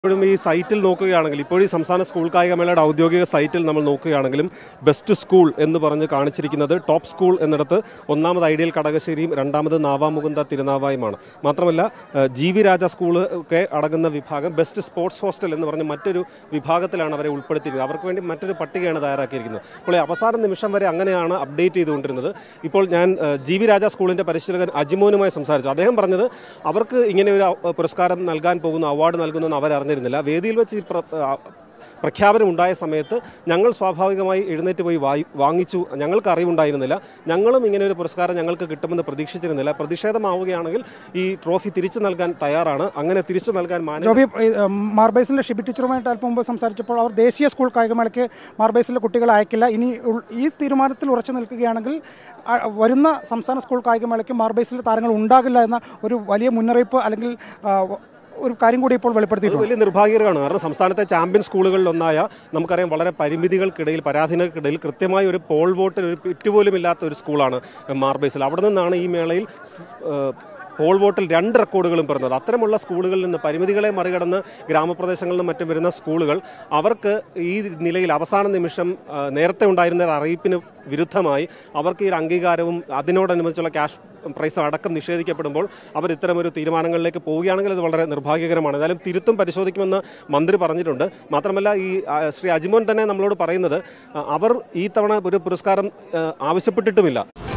ഇപ്പോഴും ഈ സൈറ്റിൽ നോക്കുകയാണെങ്കിൽ ഇപ്പോഴും ഈ സംസ്ഥാന സ്കൂൾ കായികമേളയുടെ ഔദ്യോഗിക സൈറ്റിൽ നമ്മൾ നോക്കുകയാണെങ്കിലും ബെസ്റ്റ് സ്കൂൾ എന്ന് പറഞ്ഞ് കാണിച്ചിരിക്കുന്നത് ടോപ്പ് സ്കൂൾ എന്നിടത്ത് ഒന്നാമത് ഐഡിയൽ കടകശ്ശേരിയും രണ്ടാമത് നാവാമുകുന്ദ തിരുനാവായുമാണ് മാത്രമല്ല ഏഹ്, ജി വി രാജ സ്കൂൾ ഒക്കെ അടങ്ങുന്ന വിഭാഗം ബെസ്റ്റ് സ്പോർട്സ് ഹോസ്റ്റൽ എന്ന് പറഞ്ഞ് മറ്റൊരു വിഭാഗത്തിലാണ് അവരെ ഉൾപ്പെടുത്തിയിരിക്കുന്നത് അവർക്ക് വേണ്ടി മറ്റൊരു പട്ടികയാണ് തയ്യാറാക്കിയിരിക്കുന്നത് അപ്പോൾ ഈ അവസാന നിമിഷം വരെ അങ്ങനെയാണ് അപ്ഡേറ്റ് ചെയ്തുകൊണ്ടിരുന്നത് ഇപ്പോൾ ഞാൻ ഏഹ്, ജി വി രാജ സ്കൂളിൻ്റെ പരിശീലകൻ അജിമോനുമായി സംസാരിച്ചു അദ്ദേഹം പറഞ്ഞത് അവർക്ക് ഇങ്ങനെ ഒരു അ- പുരസ്കാരം നൽകാൻ പോകുന്ന അവാർഡ് നൽകുന്നെന്ന് അവരറിഞ്ഞിരുന്നില്ല വേദിയിൽ വെച്ച് ഈ പ്ര- ആ, പ്രഖ്യാപനം ഉണ്ടായ സമയത്ത് ഞങ്ങൾ സ്വാഭാവികമായി എഴുന്നേറ്റ് പോയി വായി വാങ്ങിച്ചു ഞങ്ങൾക്ക് അറിവുണ്ടായിരുന്നില്ല ഞങ്ങളും ഇങ്ങനെ ഒരു പുരസ്കാരം ഞങ്ങൾക്ക് കിട്ടുമെന്ന് പ്രതീക്ഷിച്ചിരുന്നില്ല പ്രതിഷേധമാവുകയാണെങ്കിൽ ഈ ട്രോഫി തിരിച്ചു നൽകാൻ തയ്യാറാണ് അങ്ങനെ തിരിച്ചു നൽകാൻ മാനേജ് ജോബി ഏഹ്, മാർബൈസിലെ ഷിബി ടീച്ചറുമായിട്ട് അല്പം മുമ്പ് സംസാരിച്ചപ്പോൾ അവർ ദേശീയ സ്കൂൾ കായികമേളയ്ക്ക് മാർബൈസിലെ കുട്ടികളെ അയക്കില്ല ഇനി ഉൾ- ഈ തീരുമാനത്തിൽ ഉറച്ചു നിൽക്കുകയാണെങ്കിൽ ആ, വരുന്ന സംസ്ഥാന സ്കൂൾ കായികമേളയ്ക്ക് മാർബൈസിലെ താരങ്ങൾ ഉണ്ടാകില്ല എന്ന ഒരു വലിയ മുന്നറിയിപ്പ് അല്ലെങ്കിൽ ആ, ഒരു കാര്യം കൂടി ഇപ്പോൾ അത് വെളിപ്പെടുത്തിയിട്ടുണ്ട് വലിയ നിർഭാഗ്യകരമാണ് കാരണം സംസ്ഥാനത്തെ ചാമ്പ്യൻ സ്കൂളുകളിലൊന്നായ നമുക്കറിയാം വളരെ പരിമിതികൾക്കിടയിൽ പരാധീനർക്കിടയിൽ കൃത്യമായ ഒരു പോൾ വോട്ടിന് ഒരു പിറ്റ് പോലും ഇല്ലാത്ത ഒരു സ്കൂളാണ് മാർബേസിൽ അവിടെ നിന്നാണ് ഈ മേളയിൽ സ്- ഏഹ് പോൾ വോട്ടിൽ രണ്ട് റെക്കോർഡുകളും പിറന്നത് അത്തരമുള്ള സ്കൂളുകളിൽ നിന്ന് പരിമിതികളെ മറികടന്ന് ഗ്രാമപ്രദേശങ്ങളിൽ നിന്നും മറ്റും വരുന്ന സ്കൂളുകൾ അവർക്ക് ഈ നിലയിൽ അവസാന നിമിഷം ആ, നേരത്തെ ഉണ്ടായിരുന്ന ഒരു അറിയിപ്പിന് വിരുദ്ധമായി അവർക്ക് ഈ ഒരു അംഗീകാരവും അതിനോടനുബന്ധിച്ചുള്ള ക്യാഷ് പ്രൈസ് അടക്കം നിഷേധിക്കപ്പെടുമ്പോൾ അവർ ഇത്തരമൊരു തീരുമാനങ്ങളിലേക്ക് പോവുകയാണെങ്കിൽ അത് വളരെ നിർഭാഗ്യകരമാണ് ഏതായാലും തിരുത്തും പരിശോധിക്കുമെന്ന് മന്ത്രി പറഞ്ഞിട്ടുണ്ട് മാത്രമല്ല ഈ ആ, ശ്രീ അജിമോൻ തന്നെ നമ്മളോട് പറയുന്നത് ആ, അവർ ഈ തവണ ഒരു പുരസ്കാരം ആ, ആവശ്യപ്പെട്ടിട്ടുമില്ല